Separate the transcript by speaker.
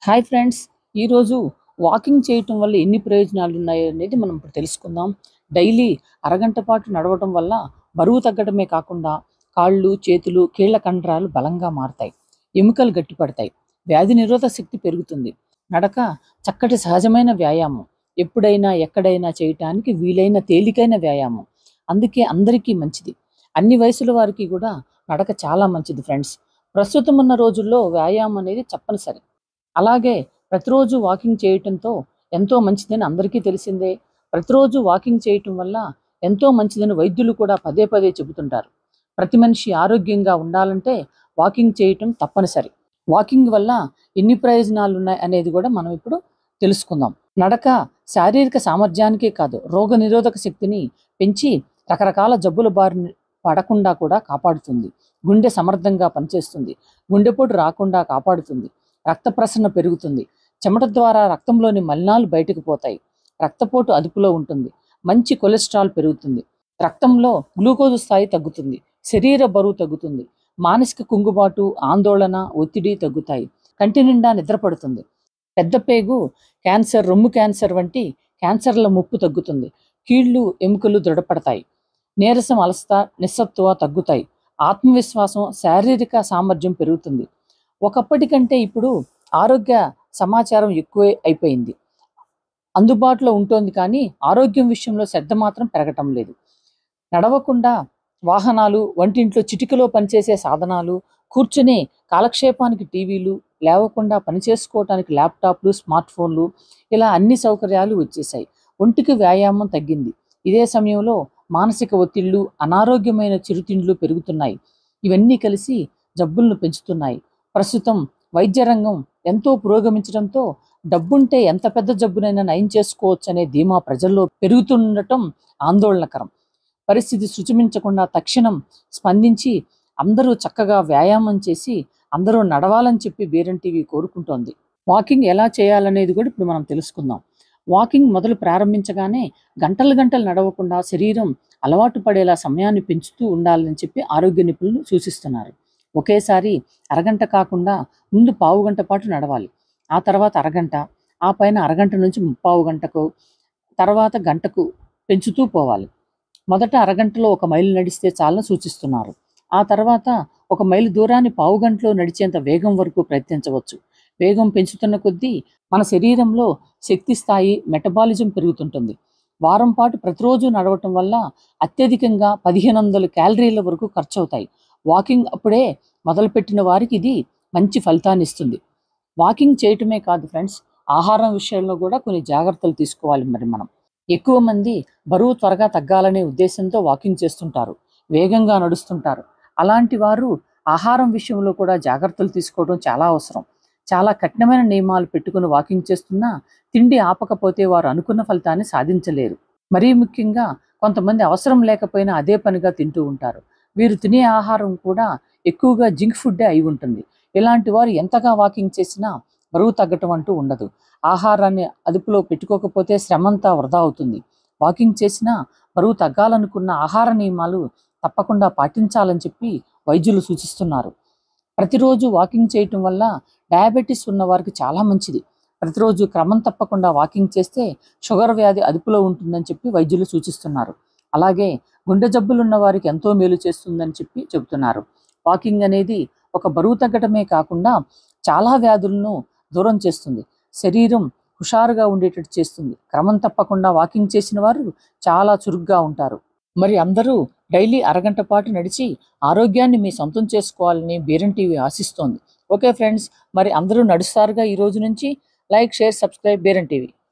Speaker 1: hi friends ఈరోజు walking చేయటం వల్ల ఎన్ని ప్రయోజనాలు ఉన్నాయి అనేది మనం ఇప్పుడు తెలుసుకుందాం డైలీ అరగంట పాటు నడవటం వల్ల బరువు తగ్గడమే కాకుండా కాళ్ళు చేతులు కీళ్ళ కండరాలు బలంగా మారతాయి ఎముకలు గట్టిపడతాయి వ్యాధి నిరోధక శక్తి పెరుగుతుంది నడక చక్కటి సహజమైన వ్యాయామం ఎప్పుడైనా ఎక్కడైనా చేయటానికి వీలైన తేలికైన వ్యాయామం అందుకే అందరికీ మంచిది అన్ని వయసుల వారికి కూడా నడక చాలా మంచిది ఫ్రెండ్స్ ప్రస్తుతం ఉన్న రోజుల్లో వ్యాయామం అనేది తప్పనిసరి అలాగే ప్రతిరోజు వాకింగ్ చేయటంతో ఎంతో మంచిదని అందరికీ తెలిసిందే ప్రతిరోజు వాకింగ్ చేయటం వల్ల ఎంతో మంచిదని వైద్యులు కూడా పదే పదే చెబుతుంటారు ప్రతి మనిషి ఆరోగ్యంగా ఉండాలంటే వాకింగ్ చేయటం తప్పనిసరి వాకింగ్ వల్ల ఎన్ని ప్రయోజనాలు ఉన్నాయి అనేది కూడా మనం ఇప్పుడు తెలుసుకుందాం నడక శారీరక సామర్థ్యానికే కాదు రోగ నిరోధక శక్తిని పెంచి రకరకాల జబ్బుల బారిన పడకుండా కూడా కాపాడుతుంది గుండె సమర్థంగా పనిచేస్తుంది గుండెపోటు రాకుండా కాపాడుతుంది రక్త ప్రసరణ పెరుగుతుంది చెమట ద్వారా రక్తంలోని మలినాలు బయటకు పోతాయి రక్తపోటు అదుపులో ఉంటుంది మంచి కొలెస్ట్రాల్ పెరుగుతుంది రక్తంలో గ్లూకోజ్ స్థాయి తగ్గుతుంది శరీర బరువు తగ్గుతుంది మానసిక కుంగుబాటు ఆందోళన ఒత్తిడి తగ్గుతాయి కంటి నిండా నిద్రపడుతుంది పెద్ద పేగు క్యాన్సర్ రొమ్ము క్యాన్సర్ వంటి క్యాన్సర్ల ముప్పు తగ్గుతుంది కీళ్లు ఎముకలు దృఢపడతాయి నీరసం అలసట నిస్సత్తువ తగ్గుతాయి ఆత్మవిశ్వాసం శారీరక సామర్థ్యం పెరుగుతుంది ఒకప్పటి కంటే ఇప్పుడు ఆరోగ్య సమాచారం ఎక్కువే అయిపోయింది అందుబాటులో ఉంటుంది కానీ ఆరోగ్యం విషయంలో శ్రద్ధ మాత్రం పెరగటం లేదు నడవకుండా వాహనాలు వంటింట్లో చిటికలో పనిచేసే సాధనాలు కూర్చునే కాలక్షేపానికి టీవీలు లేవకుండా పని చేసుకోవటానికి ల్యాప్టాప్లు స్మార్ట్ ఫోన్లు ఇలా అన్ని సౌకర్యాలు వచ్చేసాయి ఒంటికి వ్యాయామం తగ్గింది ఇదే సమయంలో మానసిక ఒత్తిళ్లు అనారోగ్యమైన చిరుతిండ్లు పెరుగుతున్నాయి ఇవన్నీ కలిసి జబ్బులను పెంచుతున్నాయి ప్రస్తుతం వైద్య రంగం ఎంతో పురోగమించడంతో డబ్బుంటే ఎంత పెద్ద జబ్బునైనా నయం చేసుకోవచ్చు అనే ధీమా ప్రజల్లో పెరుగుతుండటం ఆందోళనకరం పరిస్థితి శృతిమించకుండా తక్షణం స్పందించి అందరూ చక్కగా వ్యాయామం చేసి అందరూ నడవాలని చెప్పి బీరం టీవీ కోరుకుంటోంది వాకింగ్ ఎలా చేయాలనేది కూడా ఇప్పుడు మనం తెలుసుకుందాం వాకింగ్ మొదలు ప్రారంభించగానే గంటలు గంటలు నడవకుండా శరీరం అలవాటు పడేలా సమయాన్ని పెంచుతూ ఉండాలని చెప్పి ఆరోగ్య నిపుణులు సూచిస్తున్నారు ఒకేసారి అరగంట కాకుండా ముందు పావు గంట పాటు నడవాలి ఆ తర్వాత అరగంట ఆ పైన అరగంట నుంచి ముప్పావు గంటకు తర్వాత గంటకు పెంచుతూ పోవాలి మొదట అరగంటలో ఒక మైలు నడిస్తే చాలని సూచిస్తున్నారు ఆ తర్వాత ఒక మైలు దూరాన్ని పావు గంటలో నడిచేంత వేగం వరకు ప్రయత్నించవచ్చు వేగం పెంచుతున్న కొద్దీ మన శరీరంలో శక్తి స్థాయి మెటబాలిజం పెరుగుతుంటుంది వారం పాటు ప్రతిరోజు నడవటం వల్ల అత్యధికంగా పదిహేను వందల క్యాలరీల వరకు ఖర్చు అవుతాయి వాకింగ్ అప్పుడే మొదలుపెట్టిన వారికి ఇది మంచి ఫలితాన్ని ఇస్తుంది వాకింగ్ చేయటమే కాదు ఫ్రెండ్స్ ఆహారం విషయంలో కూడా కొన్ని జాగ్రత్తలు తీసుకోవాలి మరి మనం ఎక్కువ మంది బరువు త్వరగా తగ్గాలనే ఉద్దేశంతో వాకింగ్ చేస్తుంటారు వేగంగా నడుస్తుంటారు అలాంటి వారు ఆహారం విషయంలో కూడా జాగ్రత్తలు తీసుకోవడం చాలా అవసరం చాలా కఠినమైన నియమాలు పెట్టుకుని వాకింగ్ చేస్తున్నా తిండి ఆపకపోతే వారు అనుకున్న ఫలితాన్ని సాధించలేరు మరీ ముఖ్యంగా కొంతమంది అవసరం లేకపోయినా అదే పనిగా తింటూ ఉంటారు వీరు తినే ఆహారం కూడా ఎక్కువగా జింక్ ఫుడ్డే అయి ఉంటుంది ఇలాంటి వారు ఎంతగా వాకింగ్ చేసినా బరువు తగ్గటం అంటూ ఉండదు ఆహారాన్ని అదుపులో పెట్టుకోకపోతే శ్రమంతా వృధా అవుతుంది వాకింగ్ చేసినా బరువు తగ్గాలనుకున్న ఆహార నియమాలు తప్పకుండా పాటించాలని చెప్పి వైద్యులు సూచిస్తున్నారు ప్రతిరోజు వాకింగ్ చేయటం వల్ల డయాబెటీస్ ఉన్న వారికి చాలా మంచిది ప్రతిరోజు క్రమం తప్పకుండా వాకింగ్ చేస్తే షుగర్ వ్యాధి అదుపులో ఉంటుందని చెప్పి వైద్యులు సూచిస్తున్నారు అలాగే గుండె జబ్బులు ఉన్న వారికి ఎంతో మేలు చేస్తుందని చెప్పి చెబుతున్నారు వాకింగ్ అనేది ఒక బరువు తగ్గటమే కాకుండా చాలా వ్యాధులను దూరం చేస్తుంది శరీరం హుషారుగా ఉండేటట్టు చేస్తుంది క్రమం తప్పకుండా వాకింగ్ చేసిన వారు చాలా చురుగ్గా ఉంటారు మరి అందరూ డైలీ అరగంట పాటు నడిచి ఆరోగ్యాన్ని మీ సొంతం చేసుకోవాలని బీరం టీవీ ఆశిస్తోంది ఓకే ఫ్రెండ్స్ మరి అందరూ నడుస్తారుగా ఈ రోజు నుంచి like share subscribe Beeram TV